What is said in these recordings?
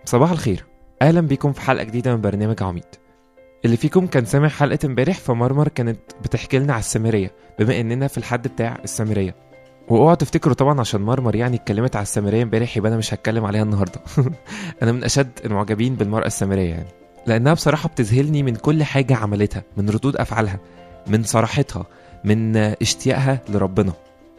صباح الخير اهلا بيكم في حلقه جديده من برنامج عميد اللي فيكم كان سامع حلقه امبارح فمرمر كانت بتحكي لنا على السامريه بما اننا في الحد بتاع السامريه واوعوا تفتكروا طبعا عشان مرمر يعني اتكلمت على السامريه امبارح يبقى انا مش هتكلم عليها النهارده انا من اشد المعجبين بالمراه السامريه يعني لانها بصراحه بتذهلني من كل حاجه عملتها من ردود افعالها من صراحتها من اشتياقها لربنا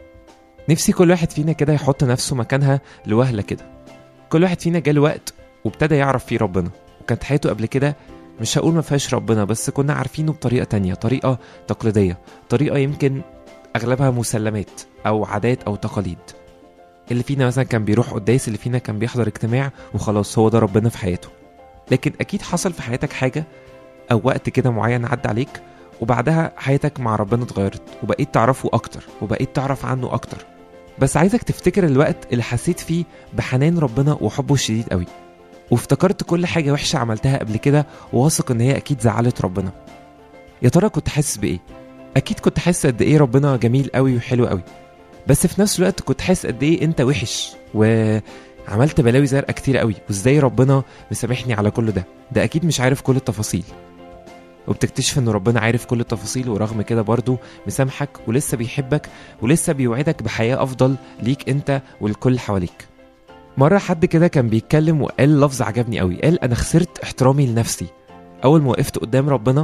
نفسي كل واحد فينا كده يحط نفسه مكانها لوهله كده كل واحد فينا جاله وقت وابتدى يعرف فيه ربنا وكانت حياته قبل كده مش هقول ما فيهاش ربنا بس كنا عارفينه بطريقة تانية طريقة تقليدية طريقة يمكن أغلبها مسلمات أو عادات أو تقاليد اللي فينا مثلا كان بيروح قداس اللي فينا كان بيحضر اجتماع وخلاص هو ده ربنا في حياته لكن أكيد حصل في حياتك حاجة أو وقت كده معين عدى عليك وبعدها حياتك مع ربنا اتغيرت وبقيت تعرفه أكتر وبقيت تعرف عنه أكتر بس عايزك تفتكر الوقت اللي حسيت فيه بحنان ربنا وحبه الشديد قوي وافتكرت كل حاجة وحشة عملتها قبل كده وواثق إن هي أكيد زعلت ربنا يا ترى كنت حاسس بإيه؟ أكيد كنت حاسس قد إيه ربنا جميل قوي وحلو قوي بس في نفس الوقت كنت حاسس قد إيه أنت وحش وعملت بلاوي زرقاء كتير قوي وإزاي ربنا مسامحني على كل ده ده أكيد مش عارف كل التفاصيل وبتكتشف ان ربنا عارف كل التفاصيل ورغم كده برضه مسامحك ولسه بيحبك ولسه بيوعدك بحياة أفضل ليك أنت والكل اللي حواليك مرة حد كده كان بيتكلم وقال لفظ عجبني قوي قال أنا خسرت احترامي لنفسي أول ما وقفت قدام ربنا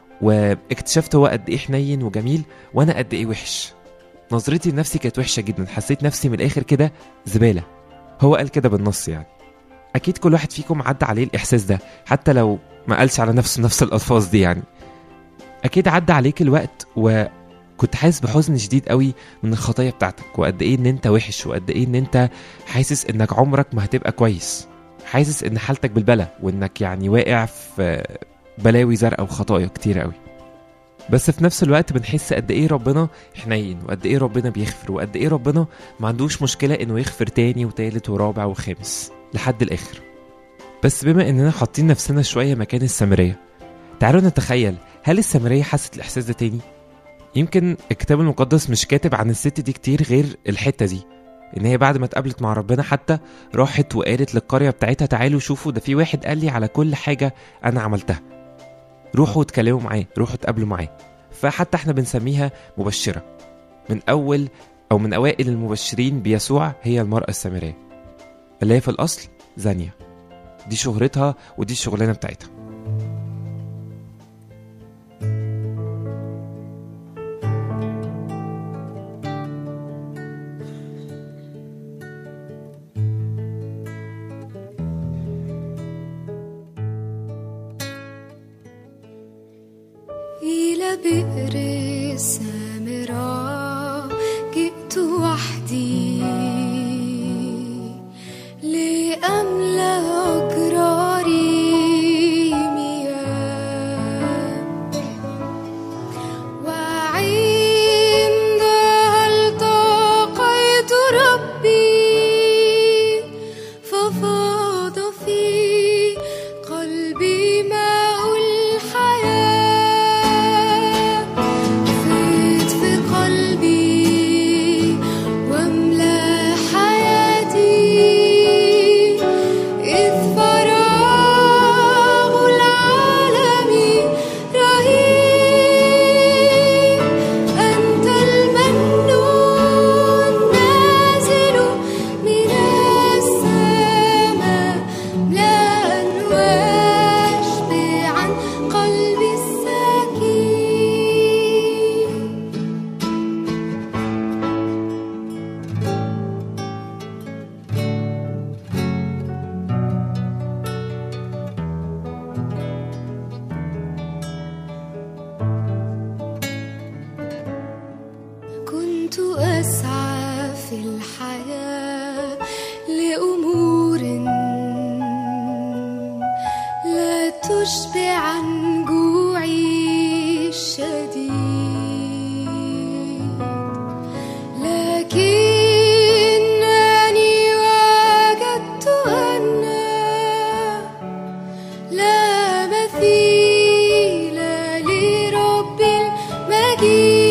واكتشفت هو قد إيه حنين وجميل وأنا قد إيه وحش نظرتي لنفسي كانت وحشة جدا حسيت نفسي من الآخر كده زبالة هو قال كده بالنص يعني أكيد كل واحد فيكم عدى عليه الإحساس ده حتى لو ما قالش على نفسه نفس الألفاظ دي يعني أكيد عدى عليك الوقت وكنت حاسس بحزن شديد قوي من الخطايا بتاعتك وقد إيه إن أنت وحش وقد إيه إن أنت حاسس إنك عمرك ما هتبقى كويس حاسس إن حالتك بالبلا وإنك يعني واقع في بلاوي زرقاء وخطايا كتير قوي بس في نفس الوقت بنحس قد ايه ربنا حنين وقد ايه ربنا بيغفر وقد ايه ربنا ما عندوش مشكله انه يغفر تاني وتالت ورابع وخامس لحد الاخر بس بما اننا حاطين نفسنا شويه مكان السامريه تعالوا نتخيل هل السامريه حست الاحساس ده تاني يمكن الكتاب المقدس مش كاتب عن الست دي كتير غير الحته دي ان هي بعد ما اتقابلت مع ربنا حتى راحت وقالت للقريه بتاعتها تعالوا شوفوا ده في واحد قال لي على كل حاجه انا عملتها روحوا اتكلموا معاه روحوا اتقابلوا معاه فحتى احنا بنسميها مبشره من اول او من اوائل المبشرين بيسوع هي المراه السامريه اللي هي في الاصل زانيه دي شهرتها ودي الشغلانه بتاعتها إلى بئر السامرة جئت وحدي لأملأ أجراري مياه وعندها التقيت ربي ففاض في قلبي ماء الحياة فيض في قلبي واملأ حياتي إذ فراغ العالم رهيب أنت المنون نازل من السماء ملأ واشبعا قلبي السكين كنت أسعى في الحياة لأمور لا تشبع جوعي الشديد لكنني وجدت أن لا مثيل لرب المجيد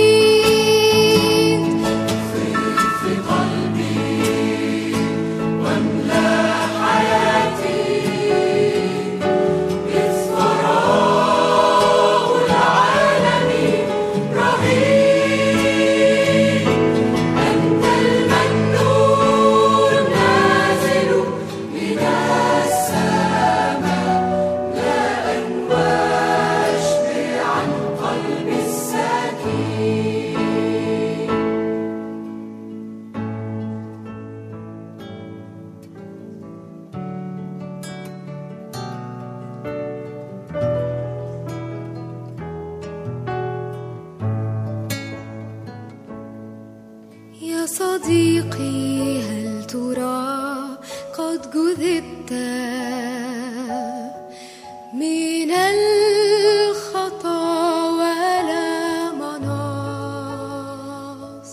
صديقي هل ترى قد جذبت من الخطا ولا مناص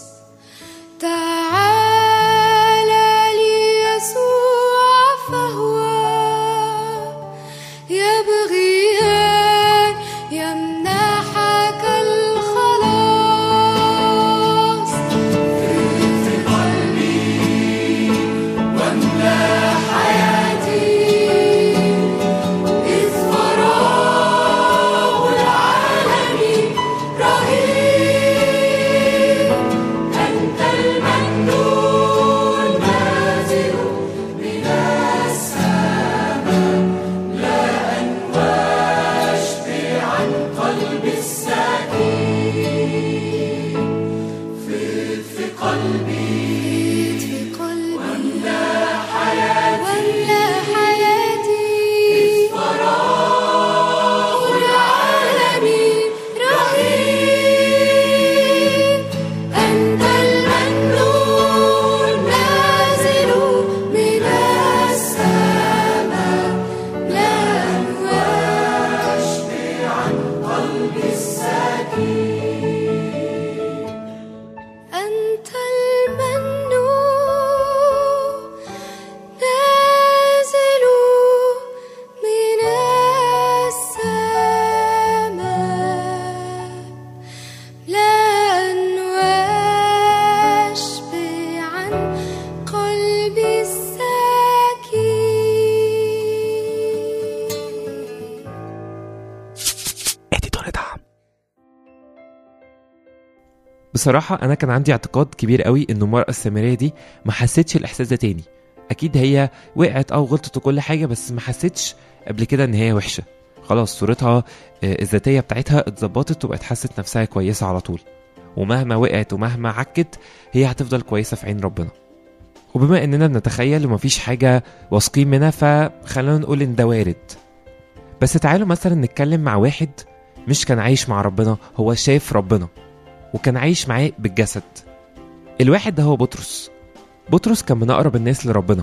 تعال ليسوع فهو يبغي أن يمنحك الخلاص إذ فراغ العالم رهيب أنت الممنون نازل من السماء لا أن واشفي عن قلب السكين فيض في قلبي في قلبي واملأ حياتي فراغ العالم رهيب أنت الممنون نازل من السماء لا واشفي عن قلب السكين أنت الممنون نازل من السماء لن واشفي عن قلبي السكين بصراحة أنا كان عندي اعتقاد كبير قوي إن المرأة السامرية دي ما حسيتش الإحساس ده تاني أكيد هي وقعت أو غلطت وكل حاجة بس ما حسيتش قبل كده إن هي وحشة خلاص صورتها آه، الذاتية بتاعتها اتظبطت وبقت حست نفسها كويسة على طول ومهما وقعت ومهما عكت هي هتفضل كويسة في عين ربنا وبما إننا بنتخيل ومفيش حاجة واثقين منها فخلينا نقول إن ده وارد بس تعالوا مثلا نتكلم مع واحد مش كان عايش مع ربنا هو شايف ربنا وكان عايش معاه بالجسد الواحد ده هو بطرس بطرس كان من أقرب الناس لربنا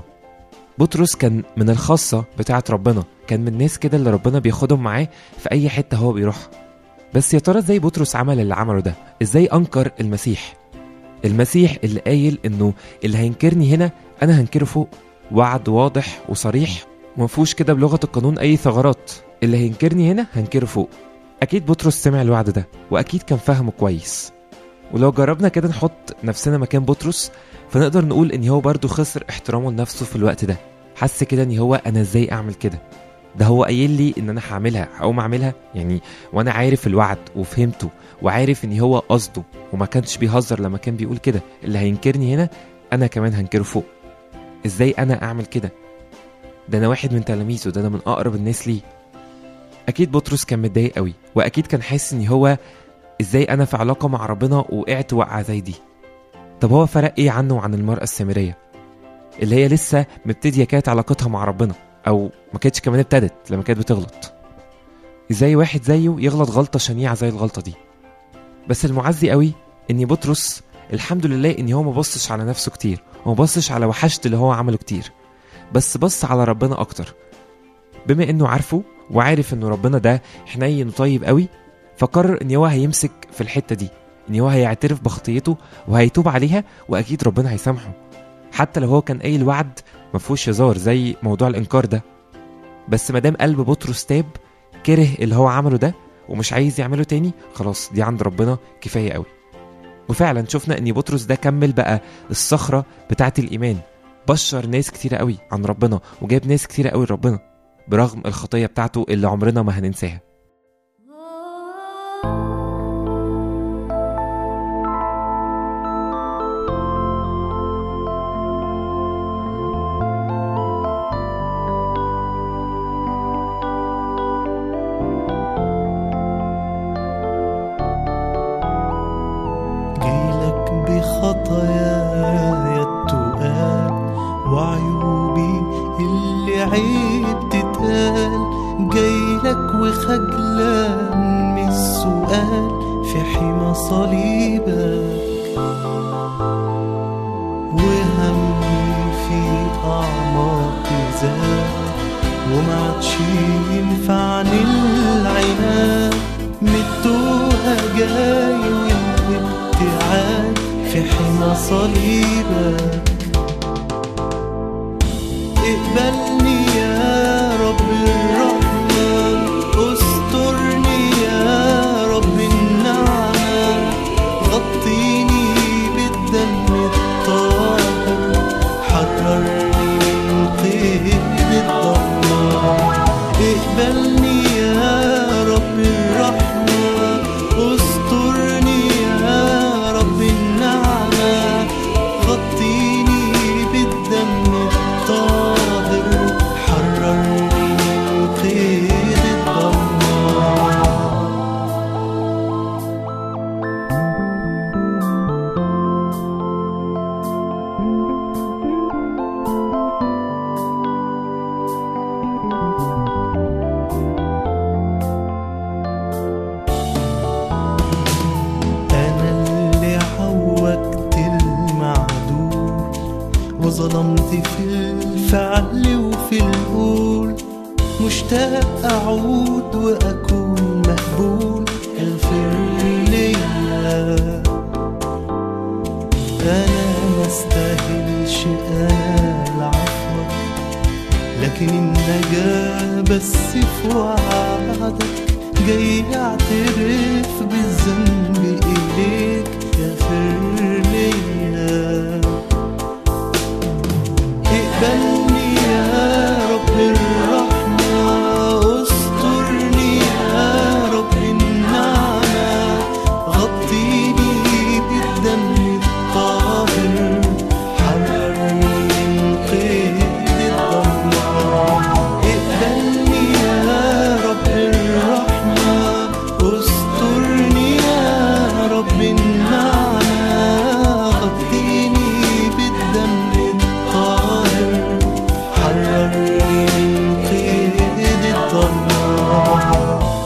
بطرس كان من الخاصة بتاعة ربنا كان من الناس كده اللي ربنا بياخدهم معاه في أي حتة هو بيروحها بس يا ترى ازاي بطرس عمل اللي عمله ده ازاي أنكر المسيح المسيح اللي قايل انه اللي هينكرني هنا انا هنكره فوق وعد واضح وصريح ومفهوش كده بلغة القانون اي ثغرات اللي هينكرني هنا هنكره فوق اكيد بطرس سمع الوعد ده واكيد كان فاهمه كويس ولو جربنا كده نحط نفسنا مكان بطرس فنقدر نقول ان هو برضه خسر احترامه لنفسه في الوقت ده حس كده ان هو انا ازاي اعمل كده ده هو قايل لي ان انا هعملها هقوم اعملها يعني وانا عارف الوعد وفهمته وعارف ان هو قصده وما كانش بيهزر لما كان بيقول كده اللي هينكرني هنا انا كمان هنكره فوق ازاي انا اعمل كده ده انا واحد من تلاميذه ده انا من اقرب الناس ليه اكيد بطرس كان متضايق قوي واكيد كان حاسس ان هو ازاي انا في علاقه مع ربنا وقعت وقعه زي دي طب هو فرق ايه عنه وعن المراه السامريه اللي هي لسه مبتديه كانت علاقتها مع ربنا او ما كانتش كمان ابتدت لما كانت بتغلط ازاي واحد زيه يغلط غلطه شنيعه زي الغلطه دي بس المعزي قوي ان بطرس الحمد لله ان هو ما بصش على نفسه كتير وما بصش على وحشت اللي هو عمله كتير بس بص على ربنا اكتر بما انه عارفه وعارف انه ربنا ده حنين وطيب قوي فقرر ان هو هيمسك في الحته دي ان هو هيعترف بخطيته وهيتوب عليها واكيد ربنا هيسامحه حتى لو هو كان قايل وعد ما فيهوش هزار زي موضوع الانكار ده بس ما دام قلب بطرس تاب كره اللي هو عمله ده ومش عايز يعمله تاني خلاص دي عند ربنا كفايه قوي وفعلا شفنا ان بطرس ده كمل بقى الصخره بتاعه الايمان بشر ناس كتيره قوي عن ربنا وجاب ناس كتيره قوي لربنا برغم الخطيه بتاعته اللي عمرنا ما هننساها جيلك بخطاياي التقال وعيوبي اللي عيب تتقال جايلك وخجلان من السؤال في حمى صليبك وهمي في أعماق ذات وما عادش ينفعني العناد متوها جاي والابتعاد في حمى صليبك اقبلني يا رب الرحمن استرني يا رب النعمة غطيني بالدم الطاهر حررني من قيد الضلمة اقبلني يا رب الرحمة استرني يا رب النعمة غطيني بالدم الطاهر حررني من قيد الضلمة أنا اللي عوجت المعدول وظلمت في الفعل وفي القول مشتاق أعود وأكون مقبول اغفر ليا أنا ما استاهلش أنا العفو لكن النجاة بس في وعدك جاي اعترف بالذنب إليك اغفر ليا اقبلني يا رب الرحمة استرني يا رب النعمة غطيني بالدم الطاهر حررني من قيد الضلمة اقبلني يا رب الرحمة استرني يا رب النعمة غطيني بالدم الطاهر حررني من قيد الضلمة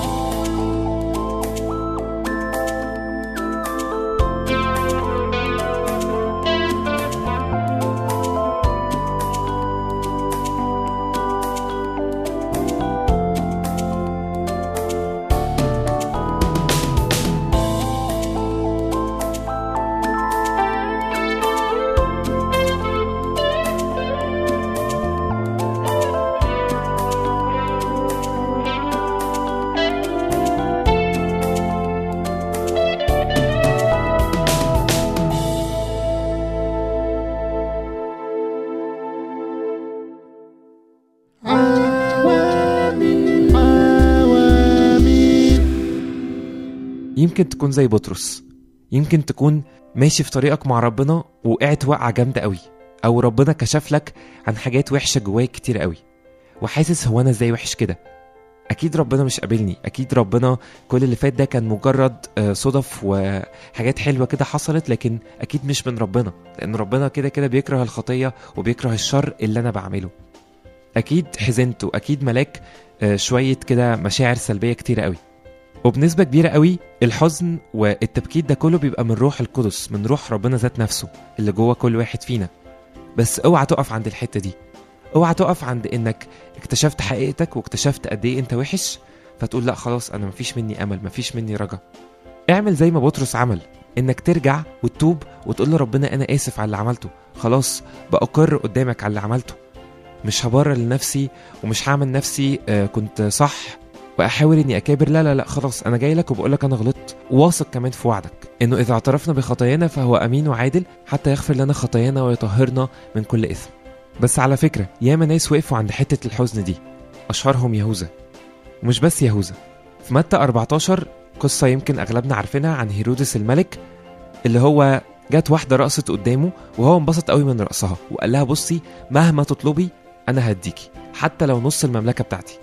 يمكن تكون زي بطرس يمكن تكون ماشي في طريقك مع ربنا وقعت وقعة جامدة قوي أو ربنا كشف لك عن حاجات وحشة جواك كتير قوي وحاسس هو أنا إزاي وحش كده أكيد ربنا مش قابلني أكيد ربنا كل اللي فات ده كان مجرد آه، صدف وحاجات حلوة كده حصلت لكن أكيد مش من ربنا لأن ربنا كده كده بيكره الخطية وبيكره الشر اللي أنا بعمله أكيد حزنت وأكيد ملاك آه، شوية كده مشاعر سلبية كتير قوي وبنسبة كبيرة قوي الحزن والتبكيت ده كله بيبقى من روح القدس من روح ربنا ذات نفسه اللي جوه كل واحد فينا بس اوعى تقف عند الحتة دي اوعى تقف عند انك اكتشفت حقيقتك واكتشفت قد ايه انت وحش فتقول لا خلاص انا مفيش مني امل مفيش مني رجا اعمل زي ما بطرس عمل انك ترجع وتتوب وتقول لربنا انا اسف على اللي عملته خلاص بأقر قدامك على اللي عملته مش هبرر لنفسي ومش هعمل نفسي آه، كنت صح واحاول اني اكابر لا لا لا خلاص انا جاي لك وبقول لك انا غلطت واثق كمان في وعدك انه اذا اعترفنا بخطايانا فهو امين وعادل حتى يغفر لنا خطايانا ويطهرنا من كل اثم بس على فكره ياما ناس وقفوا عند حته الحزن دي اشهرهم يهوذا ومش بس يهوذا في متى 14 قصه يمكن اغلبنا عارفينها عن هيرودس الملك اللي هو جت واحده رقصت قدامه وهو انبسط قوي من رقصها وقال لها بصي مهما تطلبي انا هديكي حتى لو نص المملكه بتاعتي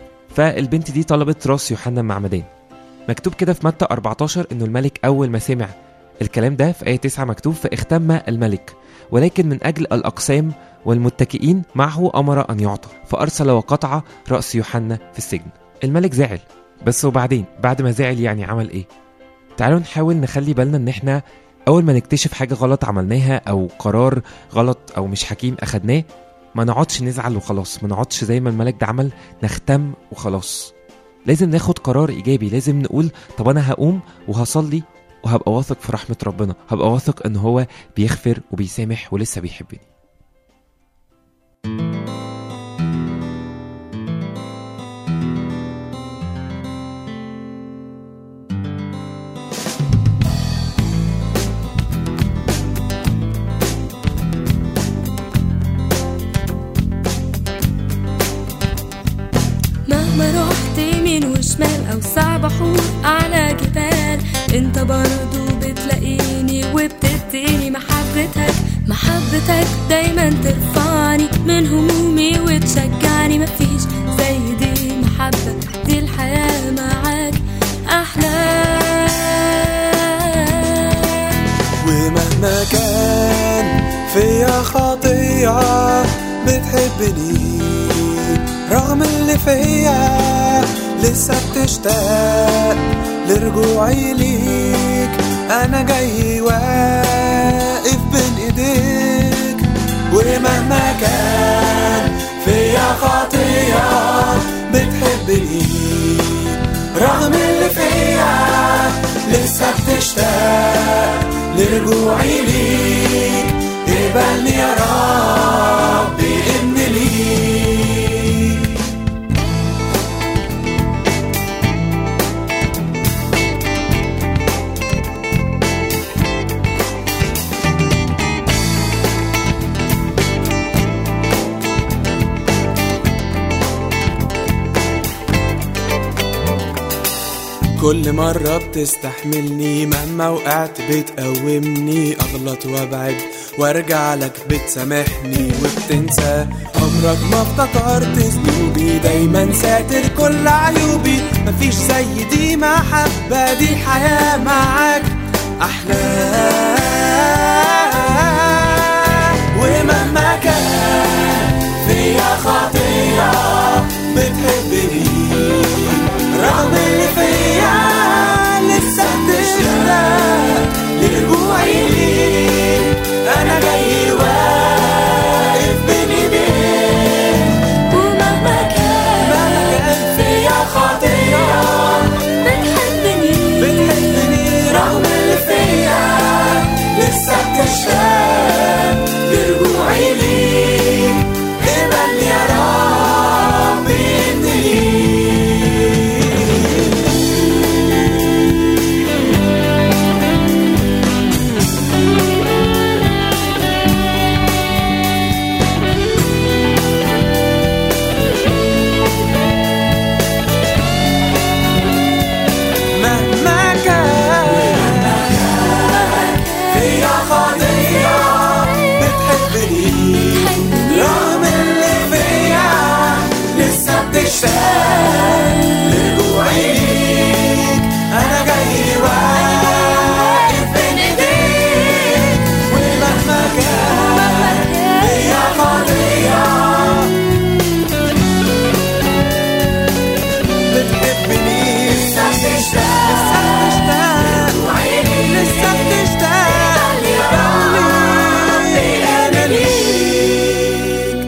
فالبنت دي طلبت راس يوحنا المعمدان مكتوب كده في متى 14 انه الملك اول ما سمع الكلام ده في آية 9 مكتوب فاختم الملك ولكن من أجل الأقسام والمتكئين معه أمر أن يعطى فأرسل وقطع رأس يوحنا في السجن الملك زعل بس وبعدين بعد ما زعل يعني عمل إيه تعالوا نحاول نخلي بالنا إن إحنا اول ما نكتشف حاجه غلط عملناها او قرار غلط او مش حكيم اخدناه ما نقعدش نزعل وخلاص ما نقعدش زي ما الملك ده عمل نختم وخلاص لازم ناخد قرار ايجابي لازم نقول طب انا هقوم وهصلي وهبقى واثق في رحمه ربنا هبقى واثق ان هو بيغفر وبيسامح ولسه بيحبني مهما رحت يمين وشمال او صعب بحور على جبال انت برضو بتلاقيني وبتديني محبتك محبتك دايما ترفعني من همومي وتشجعني مفيش زي دي محبة دي الحياة معاك أحلى ومهما كان فيا خطيئة بتحبني رغم اللي فيا لسه بتشتاق لرجوعي ليك انا جاي واقف بين ايديك ومهما كان فيا خطيئة بتحبني رغم اللي فيا لسه بتشتاق لرجوعي ليك اقبلني يا ربي ابن ليك كل مرة بتستحملني مهما وقعت بتقومني أغلط وأبعد وأرجع لك بتسامحني وبتنسى عمرك ما افتكرت ذنوبي دايما ساتر كل عيوبي مفيش زي دي محبة دي الحياة معاك أحلى ومهما كان فيا خطيئة بتحبني رغم اللي فيا لسه بتشتاق لرجوعي ليك انا جاي واقف بين ايديك ومهما كان مهما كان فيا خطيئة بتحبني بتحبني رغم اللي فيا لسه بتشتاق لرجوعي ليك قبل يا ربي إني مهما كان فيا خطيئة بتحبني رغم اللي فيا لسه بتشتاق لرجوعي ليك أنا جاي واقف بين إيديك ومهما كان فيا خطيئة بتحبني لسه بتشتاق لسه بتشتاق لربي أنا ليك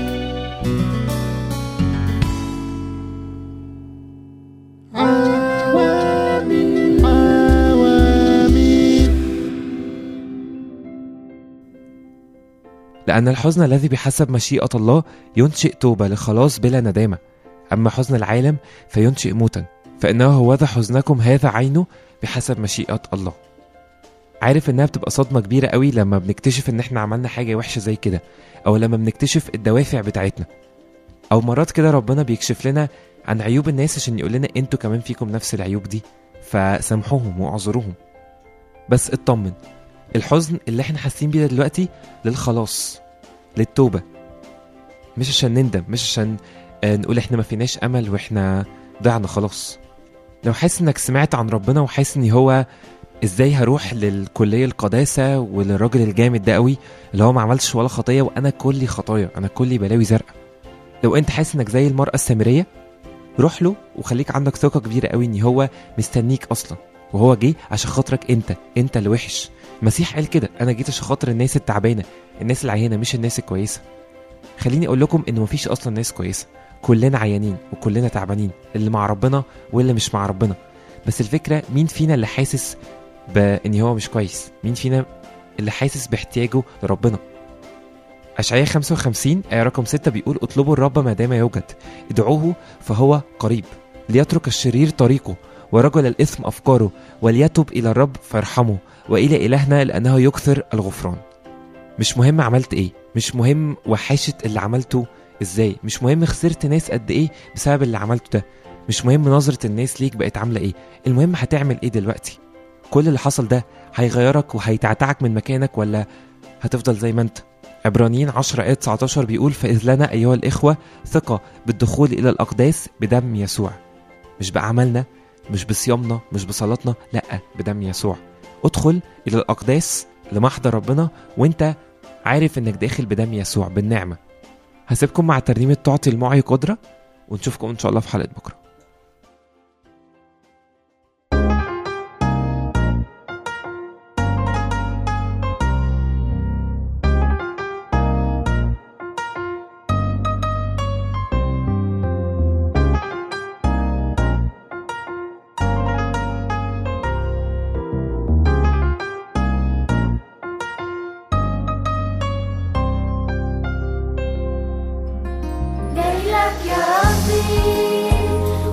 لأن الحزن الذي بحسب مشيئة الله ينشئ توبة لخلاص بلا ندامة أما حزن العالم فينشئ موتا فإنه هو ذا حزنكم هذا عينه بحسب مشيئة الله عارف إنها بتبقى صدمة كبيرة قوي لما بنكتشف إن إحنا عملنا حاجة وحشة زي كده أو لما بنكتشف الدوافع بتاعتنا أو مرات كده ربنا بيكشف لنا عن عيوب الناس عشان يقول لنا انتوا كمان فيكم نفس العيوب دي فسامحوهم واعذروهم بس اطمن الحزن اللي احنا حاسين بيه ده دلوقتي للخلاص للتوبة مش عشان نندم مش عشان آه، نقول احنا ما فيناش امل واحنا ضعنا خلاص لو حاسس انك سمعت عن ربنا وحاسس ان هو ازاي هروح للكلية القداسة وللراجل الجامد ده قوي اللي هو ما عملش ولا خطية وانا كلي خطايا انا كلي بلاوي زرقاء لو انت حاسس انك زي المرأة السامرية روح له وخليك عندك ثقة كبيرة قوي ان هو مستنيك اصلا وهو جه عشان خاطرك انت انت اللي وحش المسيح قال كده انا جيت عشان خاطر الناس التعبانه الناس العيانه مش الناس الكويسه خليني اقول لكم ان مفيش اصلا ناس كويسه كلنا عيانين وكلنا تعبانين اللي مع ربنا واللي مش مع ربنا بس الفكره مين فينا اللي حاسس بان هو مش كويس مين فينا اللي حاسس باحتياجه لربنا أشعياء 55 آية رقم 6 بيقول اطلبوا الرب ما دام يوجد ادعوه فهو قريب ليترك الشرير طريقه ورجل الإثم أفكاره وليتب إلى الرب فيرحمه وإلى إلهنا لأنه يكثر الغفران مش مهم عملت إيه مش مهم وحاشة اللي عملته إزاي مش مهم خسرت ناس قد إيه بسبب اللي عملته ده مش مهم نظرة الناس ليك بقت عاملة إيه المهم هتعمل إيه دلوقتي كل اللي حصل ده هيغيرك وهيتعتعك من مكانك ولا هتفضل زي ما انت عبرانيين 10 آية 19 بيقول فإذ لنا أيها الإخوة ثقة بالدخول إلى الأقداس بدم يسوع مش بأعمالنا مش بصيامنا مش بصلاتنا لأ بدم يسوع ادخل إلى الأقداس لمحضر ربنا وانت عارف انك داخل بدم يسوع بالنعمة هسيبكم مع ترنيمة تعطي المعي قدرة ونشوفكم ان شاء الله في حلقة بكرة جايلك يا ربي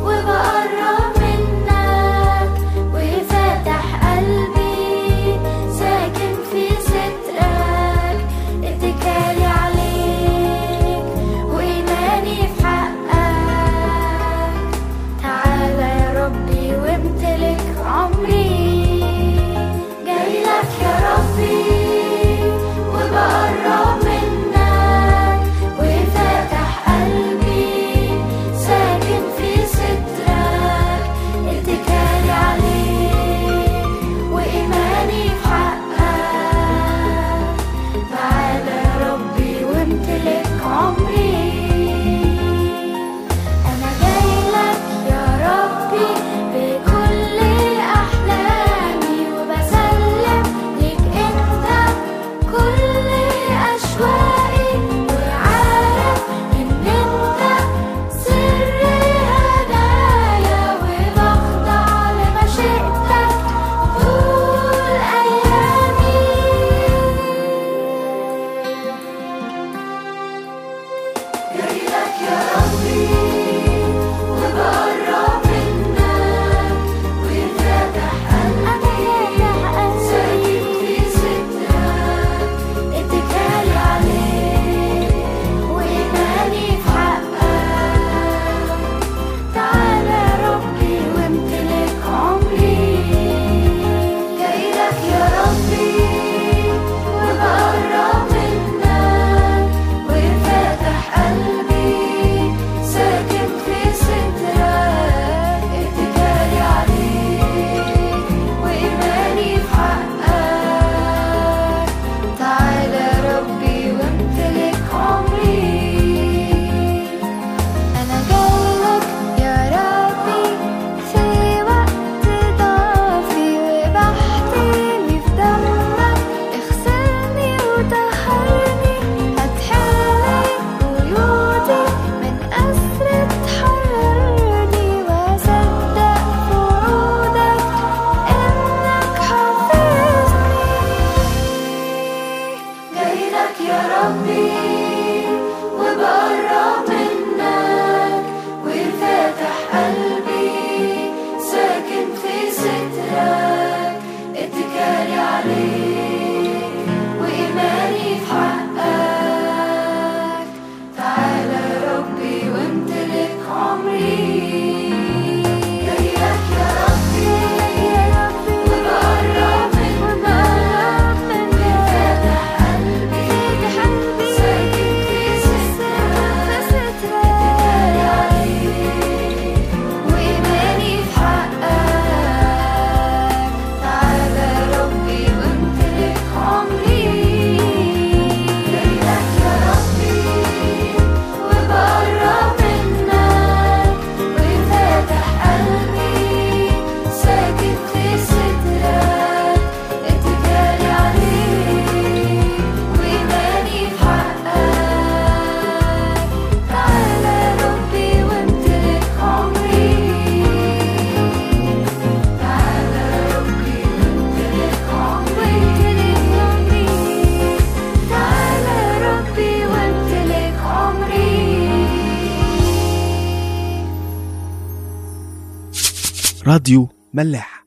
راديو ملاح